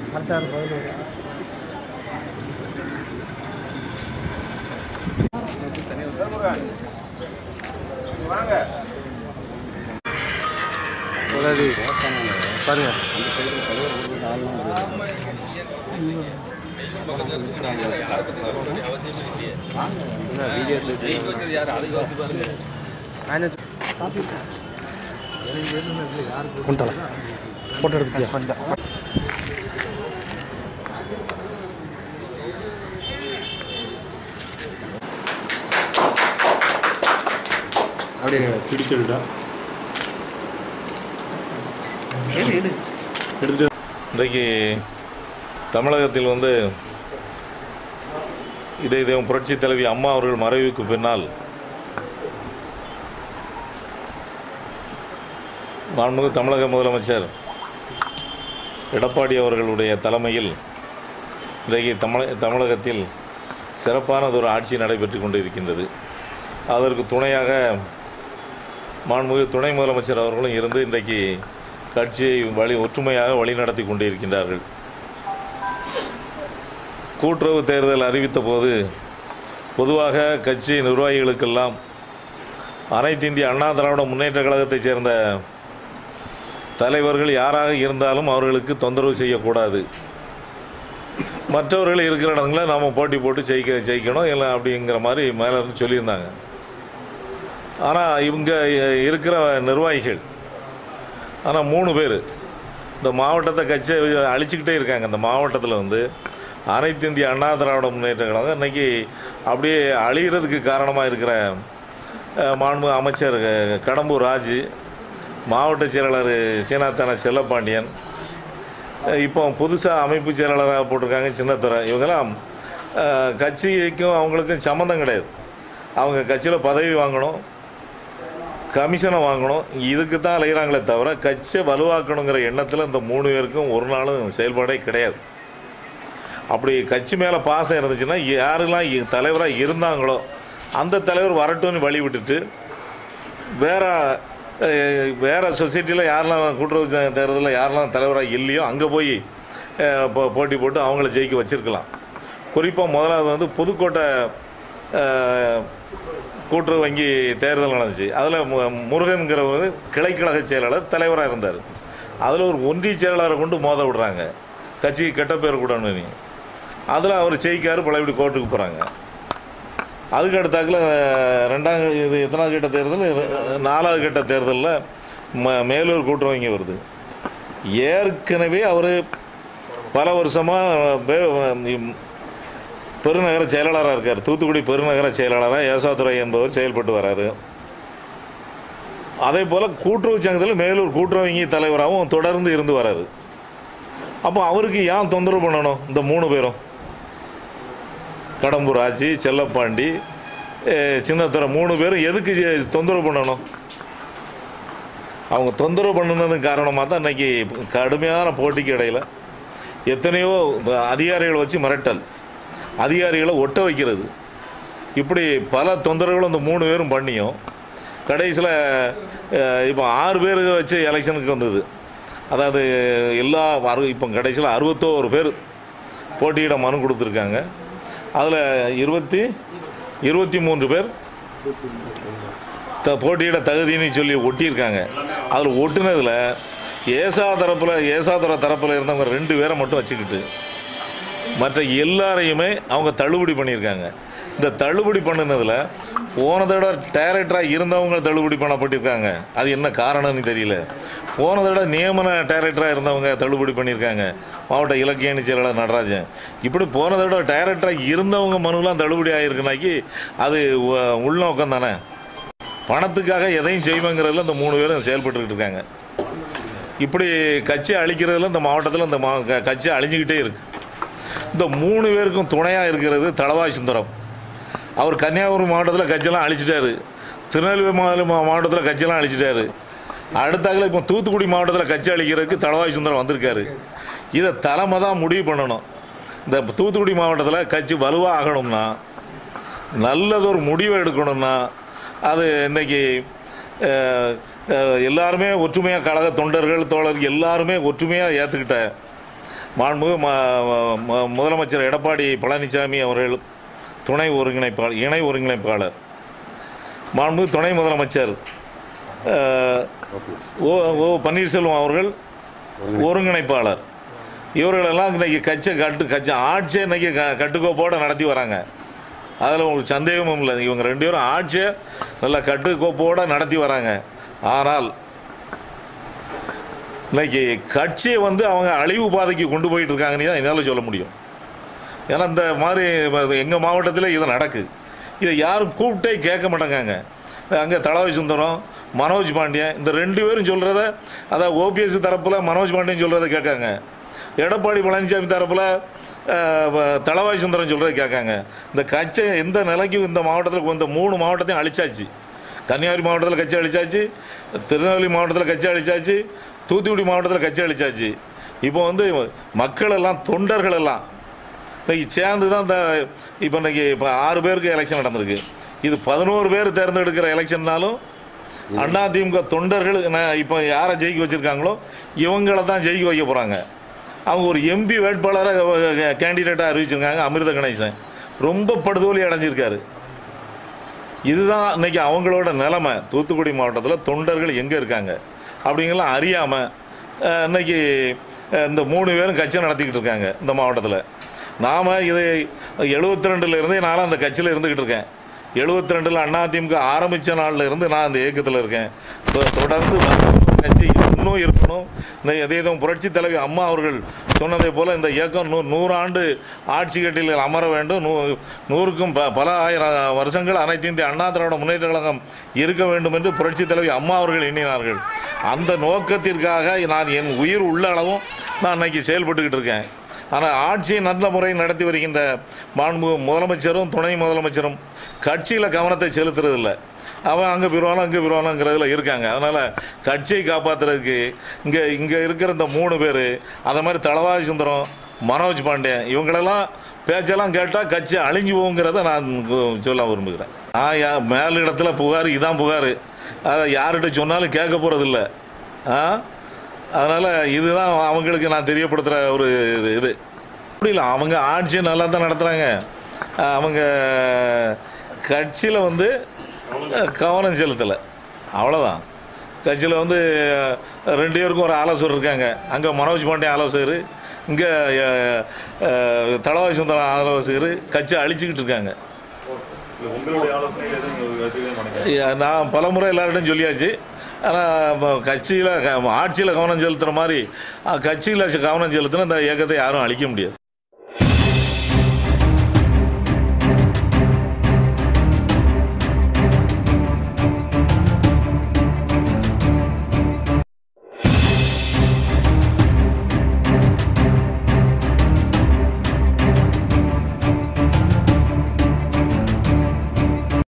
கரெக்டான பதில் வரும். பாருங்க ஃபோட்டோ எடுத்துட்டியா அப்படியே பிடிச்சிருட்டா எடுத்துட்டு இன்றைக்கு தமிழகத்தில் வந்து இதே தெய்வம் புரட்சி தலைவி அம்மா அவர்கள் மறைவுக்கு பின்னால் மாண்புமிகு தமிழக முதலமைச்சர் எடப்பாடி அவர்களுடைய தலைமையில் இன்றைக்கு தமிழ தமிழகத்தில் சிறப்பானதொரு ஆட்சி நடைபெற்று கொண்டிருக்கின்றது அதற்கு துணையாக மாண்புமிகு துணை முதலமைச்சர் அவர்களும் இருந்து இன்றைக்கு கட்சியை வழி ஒற்றுமையாக வழிநடத்தி கொண்டிருக்கின்றார்கள் கூட்டுறவு தேர்தல் அறிவித்த போது பொதுவாக கட்சி நிர்வாகிகளுக்கெல்லாம் அனைத்து இந்திய அண்ணா திராவிட முன்னேற்ற கழகத்தைச் சேர்ந்த தலைவர்கள் யாராக இருந்தாலும் அவர்களுக்கு தொந்தரவு செய்யக்கூடாது மற்றவர்கள் இருக்கிற இடங்கள நாம் போட்டி போட்டு ஜெயிக்க ஜெயிக்கணும் இல்லை அப்படிங்கிற மாதிரி மேலே இருந்து சொல்லியிருந்தாங்க ஆனால் இவங்க இருக்கிற நிர்வாகிகள் ஆனால் மூணு பேர் இந்த மாவட்டத்தை கட்சி அழிச்சுக்கிட்டே இருக்காங்க இந்த மாவட்டத்தில் வந்து அனைத்து இந்திய அண்ணா திராவிட முன்னேற்ற கழகம் இன்னைக்கு அப்படியே அழிகிறதுக்கு காரணமாக இருக்கிற அஹ், மாண்பு அமைச்சர் அஹ், கடம்பூர் ராஜு மாவட்ட செயலாளர் சீனாத்தான செல்லப்பாண்டியன் அஹ், இப்போ புதுசாக அமைப்பு செயலாளராக போட்டிருக்காங்க சின்னத்துறை இவங்கெல்லாம் அஹ், கட்சிக்கும் அவங்களுக்கும் சம்மந்தம் கிடையாது அவங்க கட்சியில் பதவி வாங்கணும் கமிஷனை வாங்கணும் இதுக்கு தான் அலைகிறாங்களே தவிர கட்சியை வலுவாக்கணுங்கிற எண்ணத்தில் இந்த மூணு பேருக்கும் ஒரு நாளும் செயல்பாடே கிடையாது அப்படி கட்சி மேலே பாசம் இருந்துச்சுன்னா யாரெல்லாம் தலைவராக இருந்தாங்களோ அந்த தலைவர் வரட்டும்னு வழி விட்டுட்டு வேற அஹ், வேற சொசைட்டியில் யாரெல்லாம் கூட்டுறவு ச- தேர்தலில் யாரெல்லாம் தலைவராக இல்லையோ அங்கே போய் அஹ், போ- போட்டி போட்டு அவங்கள ஜெயிக்க வச்சிருக்கலாம் குறிப்பாக முதலாவது வந்து புதுக்கோட்டை அஹ், கூட்டுறவு வங்கி தேர்தல் நடந்துச்சு அதில் முருகன்கிறவர் கிளைக்கழக செயலாளர் தலைவராக இருந்தார் அதில் ஒரு ஒன்றிய செயலாளரை கொண்டு மோத விடுறாங்க கட்சிக்கு கெட்ட பேர் கூடன்னு நீ அதில் அவர் ஜெயிக்காரு பழையபடி கோர்ட்டுக்கு போகிறாங்க அதுக்கு அடுத்தாக்கில் ரெண்டாம் இது எத்தனாவது கட்ட தேர்தல் நாலாவது கட்ட தேர்தலில் ம மேலூர் கூட்டுறவங்க வருது ஏற்கனவே அவர் பல வருஷமாக பெருநகர செயலாளராக இருக்கார் தூத்துக்குடி பெருநகர செயலாளராக ஏசாதுரை என்பவர் செயல்பட்டு வராரு அதே போல் கூட்டுறவு சங்கத்தில் மேலூர் கூட்டுறவங்கி தலைவராகவும் தொடர்ந்து இருந்து வராரு அப்போ அவருக்கு ஏன் தொந்தரவு பண்ணணும் இந்த மூணு பேரும் கடம்பூர் ஆச்சி செல்லப்பாண்டி அஹ், சின்னத்துறை மூணு பேரும் எதுக்கு ஜெ- தொந்தரவு பண்ணணும் அவங்க தொந்தரவு பண்ணுனதுக்கு காரணமாக தான் இன்னைக்கு கடுமையான போட்டிக்கு இடையில் எத்தனையோ அதிகாரிகளை வச்சு மிரட்டல் அதிகாரிகளை ஒட்ட வைக்கிறது இப்படி பல தொந்தரவுகளும் இந்த மூணு பேரும் பண்ணியும் கடைசியில் இப்போ ஆறு பேர் வச்சு எலெக்ஷனுக்கு வந்தது அதாவது எல்லா அறு இப்போ கடைசியில் அறுபத்தோரு பேர் போட்டியிட மனு கொடுத்துருக்காங்க அதில் இருபத்தி இருபத்தி மூன்று பேர் த போட்டியிட தகுதின்னு சொல்லி ஒட்டியிருக்காங்க அதில் ஒட்டுனதில் ஏசா தரப்பில் ஏசாதுர தரப்பில் இருந்தவங்க ரெண்டு பேரை மட்டும் வச்சுக்கிட்டு மற்ற எல்லாரையுமே அவங்க தள்ளுபடி பண்ணியிருக்காங்க இந்த தள்ளுபடி பண்ணினதில் போன தடவை டைரக்டராக இருந்தவங்க தள்ளுபடி பண்ணப்பட்டிருக்காங்க அது என்ன காரணம்னு தெரியல போன தடவை நியமன டைரக்டராக இருந்தவங்க தள்ளுபடி பண்ணியிருக்காங்க மாவட்ட இலக்கிய அணி செயலாளர் நடராஜன் இப்படி போன தடவை டைரக்டராக இருந்தவங்க மனுலாம் தள்ளுபடி ஆகிருக்குனாக்கி அது உ- உள்நோக்கம் தானே பணத்துக்காக எதையும் செய்வாங்கிறதுல இந்த மூணு பேரும் செயல்பட்டுக்கிட்டு இருக்காங்க இப்படி கட்சி அழிக்கிறதுல இந்த மாவட்டத்தில் இந்த மா க- கட்சி அழிஞ்சுக்கிட்டே இருக்கு இந்த மூணு பேருக்கும் துணையாக இருக்கிறது தளவாய் சுந்தரம் அவர் கன்னியாகுமரி மாவட்டத்தில் கட்சியெல்லாம் அழிச்சிட்டாரு திருநெல்வேலி மாவட்ட மாவட்டத்தில் கட்சியெல்லாம் அழிச்சிட்டாரு அடுத்தாக்கில் இப்போ தூத்துக்குடி மாவட்டத்தில் கட்சி அழிக்கிறதுக்கு தளவாய் சுந்தரம் வந்திருக்காரு இதை தலைமை தான் முடிவு பண்ணணும் இந்த தூத்துக்குடி மாவட்டத்தில் கட்சி வலுவாக ஆகணும்னா நல்லதொரு முடிவை எடுக்கணும்னா அது இன்னைக்கு அஹ், அஹ், எல்லாருமே ஒற்றுமையாக கழக தொண்டர்கள் தோழர்கள் எல்லாருமே ஒற்றுமையாக ஏற்றுக்கிட்ட மாண்புமிகு ம- ம- முதலமைச்சர் எடப்பாடி பழனிசாமி அவர்கள் துணை ஒருங்கிணைப்பாளர் இணை ஒருங்கிணைப்பாளர் மாண்புமிகு துணை முதலமைச்சர் அஹ், ஓ ஓ பன்னீர்செல்வம் அவர்கள் ஒருங்கிணைப்பாளர் இவர்களெல்லாம் இன்னைக்கு கட்சி கட்டு கட்சி ஆட்சியை இன்னைக்கு க கட்டுக்கோப்போடு நடத்தி வராங்க அதில் உங்களுக்கு சந்தேகமும் இல்லை இவங்க ரெண்டு பேரும் ஆட்சியை நல்லா கட்டுக்கோப்போடு நடத்தி வராங்க ஆனால் இன்னைக்கு கட்சியை வந்து அவங்க அழிவு பாதைக்கு கொண்டு போயிட்டு இருக்காங்கன்னு தான் என்னால் சொல்ல முடியும் ஏன்னா இந்த மாதிரி எங்கள் மாவட்டத்தில் இது நடக்குது இதை யாரும் கூப்பிட்டே கேட்க மாட்டேங்காங்க அங்கே தளவாய் சுந்தரம் மனோஜ் பாண்டியன் இந்த ரெண்டு பேரும் சொல்கிறத அதான் ஓபிஎஸ் தரப்பில் மனோஜ் பாண்டியன் சொல்கிறத கேட்காங்க எடப்பாடி பழனிசாமி தரப்பில் தளவாய் சுந்தரம் சொல்கிறத கேட்காங்க இந்த கட்சி எந்த நிலைக்கும் இந்த மாவட்டத்தில் இந்த மூணு மாவட்டத்தையும் அழிச்சாச்சு கன்னியாகுமரி மாவட்டத்தில் கட்சி அழிச்சாச்சு திருநெல்வேலி மாவட்டத்தில் கட்சி அழிச்சாச்சு தூத்துக்குடி மாவட்டத்தில் கட்சி அழிச்சாச்சு இப்போ வந்து மக்கள் எல்லாம் தொண்டர்கள் எல்லாம் இன்னைக்கு சேர்ந்து தான் இந்த இப்போ இன்னைக்கு இப்போ ஆறு பேருக்கு எலெக்ஷன் நடந்திருக்கு இது பதினோரு பேர் தேர்ந்தெடுக்கிற எலெக்ஷன்னாலும் அதிமுக தொண்டர்கள் ந- இப்போ யாரை ஜெயிக்க வச்சுருக்காங்களோ இவங்கள தான் ஜெயிக்க வைக்க போகிறாங்க அவங்க ஒரு எம்பி வேட்பாளரை கேண்டிடேட்டாக அறிவிச்சிருக்காங்க அமிர்த கணேசன் ரொம்ப படுதோலி அடைஞ்சிருக்காரு இதுதான் இன்னைக்கு அவங்களோட நிலைமை தூத்துக்குடி மாவட்டத்தில் தொண்டர்கள் எங்கே இருக்காங்க அப்படிங்கலாம் அறியாமல் இன்னைக்கு அஹ், இந்த மூணு பேரும் கட்சி நடத்திக்கிட்டு இருக்காங்க இந்த மாவட்டத்தில் நாம் இது எழுபத்தி ரெண்டுலேருந்தே நானும் அந்த கட்சியில் இருந்துக்கிட்டு இருக்கேன் எழுபத்தி ரெண்டில் அதிமுக ஆரம்பித்த நாளில் இருந்து நான் அந்த இயக்கத்தில் இருக்கேன் தொ- தொடர்ந்து மருத்துவ கட்சி இன்னும் இருக்கணும் இந்த எதையும் புரட்சி தலைவி அம்மா அவர்கள் சொன்னதை போல் இந்த இயக்கம் நூ நூறாண்டு ஆட்சி கட்டில் அமர வேண்டும் நூ நூறுக்கும் ப பல ஆயிரம் வருஷங்கள் அனைத்து இந்திய அண்ணா திராவிட முன்னேற்ற கழகம் இருக்க வேண்டும் என்று புரட்சி தலைவி அம்மா அவர்கள் எண்ணினார்கள் அந்த நோக்கத்திற்காக நான் என் உயிர் உள்ள அளவும் நான் இன்னைக்கு செயல்பட்டுக்கிட்டு இருக்கேன் ஆனால் ஆட்சியை நல்ல முறையில் நடத்தி வருகின்ற மாண்பு முதலமைச்சரும் துணை முதலமைச்சரும் கட்சியில் கவனத்தை செலுத்துறதில்ல அவன் அங்கே போயிடுவானோ அங்கே போயிடுவானோங்கிறதுல இருக்காங்க அதனால் கட்சியை காப்பாற்றுறதுக்கு இங்கே இங்கே இருக்கிற இந்த மூணு பேர் அதை மாதிரி தளவாதி சுந்தரம் மனோஜ் பாண்டியன் இவங்களெல்லாம் பேச்செல்லாம் கேட்டால் கட்சி அழிஞ்சு போகுங்கிறத நான் கு- சொல்ல விரும்புகிறேன் நான் யா மேலிடத்தில் புகார் இதான் புகார் அதை யார்கிட்ட சொன்னாலும் கேட்க போகிறதில்ல ஆ அதனால் இதுதான் அவங்களுக்கு நான் தெரியப்படுத்துகிற ஒரு இது இது அப்படி இல்லை அவங்க ஆட்சியை நல்லா தான் நடத்துகிறாங்க அவங்க கட்சியில் வந்து அஹ், கவனம் செலுத்தலை அவ்வளோதான் கட்சியில் வந்து அஹ், ரெண்டு பேருக்கும் ஒரு ஆலோசகர் இருக்காங்க அங்கே மனோஜ் பாண்டிய ஆலோசகர் இங்கே தளவாய் சுந்தரம் ஆலோசகர் கட்சி அழிச்சிக்கிட்டு இருக்காங்க உங்களுடைய ஆலோசனைகள் எதுவும் எடுத்துக்கவே மாட்டேங்க ஐயா, நான் பல முறை எல்லார்கிட்டையும் சொல்லியாச்சு ஆனால் கட்சியில் ஆட்சியில் கவனம் செலுத்துகிற மாதிரி கட்சியில் கவனம் செலுத்தினா இந்த இயக்கத்தை யாரும் அழிக்க முடியாது